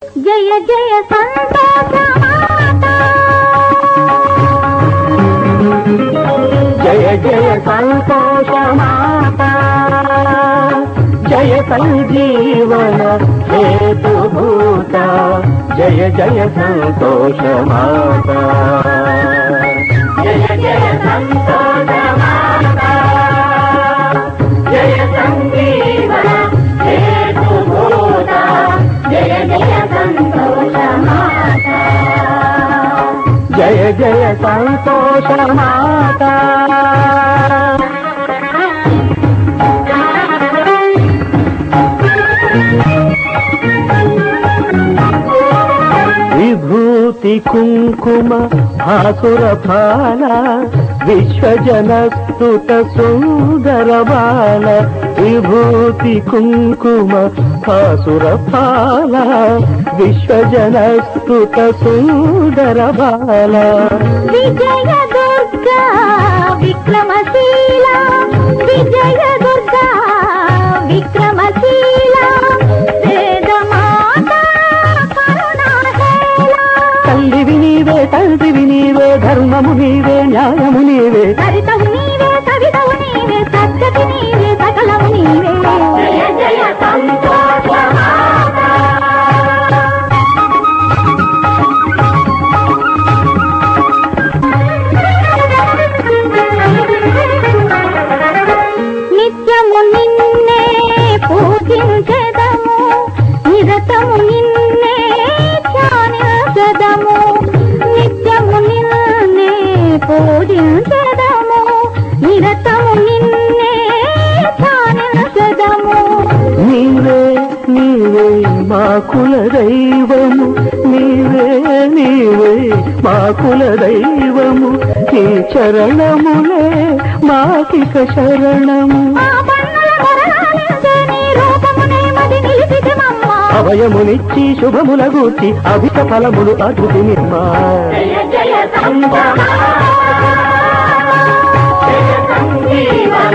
జయ జయ సంతోషమాత జయ జయ సంతోషమాత జయ సంజీవన హేతుభూత జయ జయ సంతోషమాత జయ జయ సంతోషమాత జయ సంజీవన హేతుభూత జయ జయ సంతోషమాత జయ జయ సంతోషమాత విభూతి కుంకుమ భాసుర ఫాల విశ్వజనస్తుత సుందర బాల విభూతి కుంకుమ భాసుర ఫాల విశ్వజనస్తుత సుందర బాల విజయ దుర్గా విక్రమశీల విజయ దుర్గా విక్రమశీల వేదమాత కరుణాశీల తల్లివి నీవే తండ్రివి నీవే ధర్మము నీవే న్యాయము నీవే సరితవు నీవే సవితవు నీవే సత్యతి నీవే సకలము నీవే జయ జయ నిత్యము నిన్నే పూజించెదము నిరతము నిన్నే ధ్యానించెదము నిత్యము నిన్నే పూజించెదము నిరతము నిన్నే ధ్యానించెదము నీవే నీవే మా కుల దైవము నీవే నీవే మా కుల దైవము నీ చరణములే మాకిక శరణము మా పన్నుల మొరలాలించే నీ రూపమునే మది నిలిపితిమమ్మా అభయమునిచ్చి శుభముల గూర్చి అభిత ఫలములు అదుటి నిర్మా జయ జయ సంభవ జయ సంజీవన